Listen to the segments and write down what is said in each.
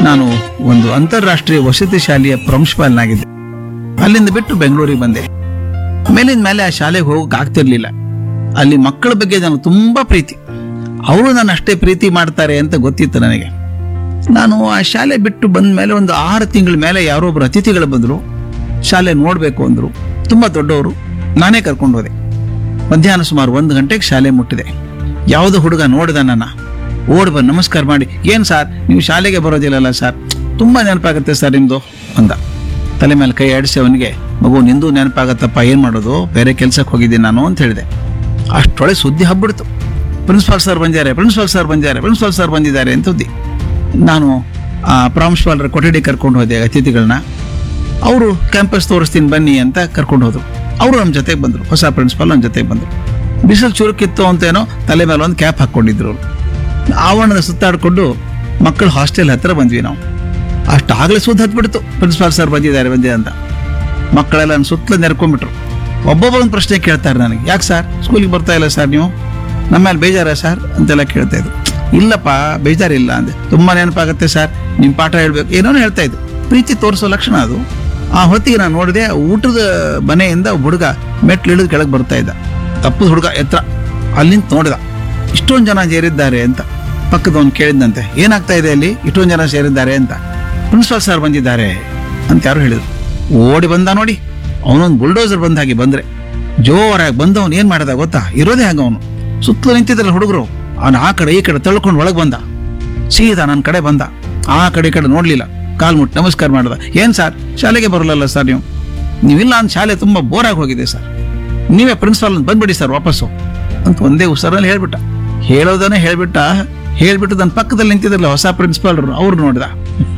ನಾನು ಒಂದು ಅಂತಾರಾಷ್ಟ್ರೀಯ ವಸತಿ ಶಾಲೆಯ ಪ್ರಾಂಶುಪಾಲನಾಗಿದ್ದೆ ಅಲ್ಲಿಂದ ಬಿಟ್ಟು ಬೆಂಗಳೂರಿಗೆ ಬಂದೆ ಮೇಲಿಂದ ಮೇಲೆ ಆ ಶಾಲೆಗೆ ಹೋಗಕ್ಕೆ ಆಗ್ತಿರ್ಲಿಲ್ಲ ಅಲ್ಲಿ ಮಕ್ಕಳ ಬಗ್ಗೆ ನನಗೆ ತುಂಬಾ ಪ್ರೀತಿ ಅವರು ನಾನು ಅಷ್ಟೇ ಪ್ರೀತಿ ಮಾಡ್ತಾರೆ ಅಂತ ಗೊತ್ತಿತ್ತು ನನಗೆ ನಾನು ಆ ಶಾಲೆ ಬಿಟ್ಟು ಬಂದ ಮೇಲೆ ಒಂದು ಆರು ತಿಂಗಳ ಮೇಲೆ ಯಾರೋ ಒಬ್ರು ಅತಿಥಿಗಳು ಬಂದರು ಶಾಲೆ ನೋಡಬೇಕು ಅಂದರು ತುಂಬ ದೊಡ್ಡವರು ನಾನೇ ಕರ್ಕೊಂಡು ಹೋದೆ ಮಧ್ಯಾಹ್ನ ಸುಮಾರು ಒಂದು ಗಂಟೆಗೆ ಶಾಲೆ ಮುಟ್ಟಿದೆ ಯಾವುದೋ ಹುಡುಗ ನೋಡಿದ ನನ್ನ ಓಡ್ ಬಂದು ನಮಸ್ಕಾರ ಮಾಡಿ ಏನು ಸರ್ ನೀವು ಶಾಲೆಗೆ ಬರೋದಿಲ್ಲಲ್ಲ ಸರ್ ತುಂಬ ನೆನಪಾಗುತ್ತೆ ಸರ್ ನಿಮ್ಮದು ಅಂದ ತಲೆ ಮೇಲೆ ಕೈ ಆಡಿಸಿ ಅವನಿಗೆ ಮಗು ನಿಂದು ನೆನಪಾಗತ್ತಪ್ಪ ಏನು ಮಾಡೋದು ಬೇರೆ ಕೆಲ್ಸಕ್ಕೆ ಹೋಗಿದ್ದೀನಿ ನಾನು ಅಂತ ಹೇಳಿದೆ ಅಷ್ಟೊಳೆ ಸುದ್ದಿ ಹಬ್ಬಿಡ್ತು ಪ್ರಿನ್ಸಿಪಾಲ್ ಸರ್ ಬಂದಿದ್ದಾರೆ ಪ್ರಿನ್ಸಿಪಾಲ್ ಸರ್ ಬಂದಿದ್ದಾರೆ ಪ್ರಿನ್ಸಿಪಾಲ್ ಸರ್ ಬಂದಿದ್ದಾರೆ ಅಂತ ಸುದ್ದಿ ನಾನು ಆ ಪ್ರಾಂಶುಪಾಲರ ಕೊಠಡಿ ಕರ್ಕೊಂಡು ಹೋದೆ ಅತಿಥಿಗಳನ್ನ ಅವರು ಕ್ಯಾಂಪಸ್ ತೋರಿಸ್ತೀನಿ ಬನ್ನಿ ಅಂತ ಕರ್ಕೊಂಡು ಹೋದ್ರು ಅವರು ನಮ್ಮ ಜೊತೆಗೆ ಬಂದರು ಹೊಸ ಪ್ರಿನ್ಸಿಪಾಲ್ ನಮ್ಮ ಜೊತೆಗೆ ಬಂದರು ಬಿಸಿಲು ಚುರುಕಿತ್ತು ಅಂತೇನೋ ತಲೆ ಮೇಲೆ ಒಂದು ಕ್ಯಾಪ್ ಹಾಕ್ಕೊಂಡಿದ್ರು ಅವರು ಆವರಣದ ಸುತ್ತಾಡಿಕೊಂಡು ಮಕ್ಕಳ ಹಾಸ್ಟೆಲ್ ಹತ್ರ ಬಂದ್ವಿ ನಾವು ಅಷ್ಟಾಗಲೇ ಸುದ್ದಿ ಹತ್ಬಿಡ್ತು ಪ್ರಿನ್ಸಿಪಾಲ್ ಸರ್ ಬಂದಿದ್ದಾರೆ ಬಂದಿದೆ ಅಂತ ಮಕ್ಕಳೆಲ್ಲ ನನ್ನ ಸುತ್ತಲೂ ನೆರ್ಕೊಂಡ್ಬಿಟ್ರು ಒಬ್ಬೊಬ್ಬ ಒಂದು ಪ್ರಶ್ನೆ ಕೇಳ್ತಾರೆ ನನಗೆ ಯಾಕೆ ಸರ್ ಸ್ಕೂಲಿಗೆ ಬರ್ತಾ ಇಲ್ಲ ಸರ್ ನೀವು ನಮ್ಮ ಮೇಲೆ ಬೇಜಾರ ಸರ್ ಅಂತೆಲ್ಲ ಕೇಳ್ತಾ ಇದ್ರು ಇಲ್ಲಪ್ಪ ಬೇಜಾರಿಲ್ಲ ಅಂದೆ ತುಂಬಾ ನೆನಪಾಗುತ್ತೆ ಸರ್ ನಿಮ್ಮ ಪಾಠ ಹೇಳ್ಬೇಕು ಏನೋ ಹೇಳ್ತಾ ಇದ್ರು ಪ್ರೀತಿ ತೋರಿಸೋ ಲಕ್ಷಣ ಅದು ಆ ಹೊತ್ತಿಗೆ ನಾನು ನೋಡಿದೆ ಊಟದ ಮನೆಯಿಂದ ಒಬ್ಬ ಹುಡುಗ ಮೆಟ್ಲು ಇಳಿದು ಕೆಳಗೆ ಬರ್ತಾ ಇದ್ದ ತಪ್ಪದ ಹುಡುಗ ಎತ್ತರ ಅಲ್ಲಿಂದ ನೋಡಿದ ಇಷ್ಟೊಂದು ಜನ ಸೇರಿದ್ದಾರೆ ಅಂತ ಪಕ್ಕದವನು ಕೇಳಿದಂತೆ ಏನಾಗ್ತಾ ಇದೆ ಅಲ್ಲಿ ಇಷ್ಟೊಂದು ಜನ ಸೇರಿದ್ದಾರೆ ಅಂತ ಪ್ರಿನ್ಸಿಪಾಲ್ ಸರ್ ಬಂದಿದ್ದಾರೆ ಅಂತ ಯಾರು ಹೇಳಿದ್ರು ಓಡಿ ಬಂದ ನೋಡಿ ಅವನೊಂದು ಬುಲ್ಡೋಸರ್ ಬಂದ ಹಾಗೆ ಬಂದ್ರೆ ಜೋರಾಗಿ ಬಂದವನು ಏನ್ ಮಾಡ್ದ ಗೊತ್ತಾ ಇರೋದೇ ಹಾಗೆ ಅವನು ಸುತ್ತಲೂ ನಿಂತಿದ್ರಲ್ಲ ಹುಡುಗರು ಅವನು ಆ ಕಡೆ ಈ ಕಡೆ ತಳ್ಕೊಂಡು ಒಳಗೆ ಬಂದ ಸೀದಾ ನನ್ನ ಕಡೆ ಬಂದ ಆ ಕಡೆ ಈ ಕಡೆ ನೋಡ್ಲಿಲ್ಲ ಕಾಲ್ ಮುಟ್ಟು ನಮಸ್ಕಾರ ಮಾಡ್ದ ಏನ್ ಸರ್ ಶಾಲೆಗೆ ಬರಲಲ್ಲ ಸರ್ ನೀವು ನೀವಿಲ್ಲ ಅಂತ ಶಾಲೆ ತುಂಬಾ ಬೋರಾಗಿ ಹೋಗಿದೆ ಸರ್ ನೀವೇ ಪ್ರಿನ್ಸಿಪಾಲ್ ಬಂದ್ಬಿಡಿ ಸರ್ ವಾಪಸ್ಸು ಅಂತ ಒಂದೇ ಉಸರಲ್ಲಿ ಹೇಳ್ಬಿಟ್ಟ ಹೇಳೋದನ್ನೇ ಹೇಳ್ಬಿಟ್ಟ ಹೇಳ್ಬಿಟ್ಟು ನನ್ನ ಪಕ್ಕದಲ್ಲಿ ನಿಂತಿದ್ರಲ್ಲ ಹೊಸ ಪ್ರಿನ್ಸಿಪಾಲ್ರು ಅವ್ರು ನೋಡ್ದ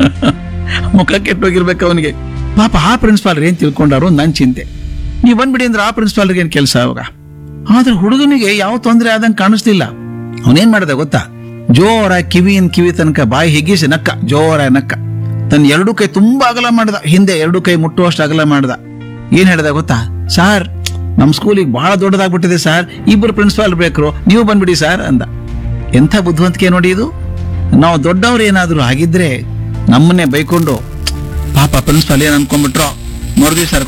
ಮುಖ ಕೆಟ್ಟೋಗಿರ್ಬೇಕು ಅವನಿಗೆ ಪಾಪ ಆ ಪ್ರಿನ್ಸಿಪಾಲ್ ಏನ್ ತಿಳ್ಕೊಂಡಾರು ನನ್ ಚಿಂತೆ ನೀವು ಬಂದ್ಬಿಡಿ ಅಂದ್ರೆ ಆ ಪ್ರಿನ್ಸಿಪಾಲ್ಗೆ ಏನ್ ಕೆಲಸ ಅವಾಗ ಆದ್ರೆ ಹುಡುಗನಿಗೆ ಯಾವ ತೊಂದರೆ ಆದಂಗೆ ಕಾಣಿಸ್ಲಿಲ್ಲ ಅವನೇನ್ ಮಾಡ್ದ ಗೊತ್ತಾ ಜೋರ ಕಿವಿಯಿಂದ ಕಿವಿ ತನಕ ಬಾಯಿ ಹಿಗ್ಗಿಸಿ ನಕ್ಕ ಜೋರ ನಕ್ಕ ತನ್ನ ಎರಡು ಕೈ ತುಂಬಾ ಅಗಲ ಮಾಡ್ದ ಹಿಂದೆ ಎರಡು ಕೈ ಮುಟ್ಟುವಷ್ಟು ಅಗಲ ಮಾಡ್ದ ಏನ್ ಹೇಳ್ದ ಗೊತ್ತಾ ಸಾರ್ ನಮ್ ಸ್ಕೂಲಿಗೆ ಬಹಳ ದೊಡ್ಡದಾಗ್ಬಿಟ್ಟಿದೆ ಸರ್ ಇಬ್ಬರು ಪ್ರಿನ್ಸಿಪಾಲ್ ಬೇಕ್ರು ನೀವು ಬಂದ್ಬಿಡಿ ಸರ್ ಅಂದ ಎಂಥ ಬುದ್ಧಿವಂತಿಕೆ ನೋಡಿ ಇದು ನಾವು ದೊಡ್ಡವ್ರು ಏನಾದ್ರು ಆಗಿದ್ರೆ ನಮ್ಮನ್ನೇ ಬೈಕೊಂಡು ಪಾಪ ಪ್ರಿನ್ಸಿಪಾಲ್ ಏನ್ ಅನ್ಕೊಂಡ್ಬಿಟ್ರೋ ನೋಡಿದ್ವಿ ಸರ್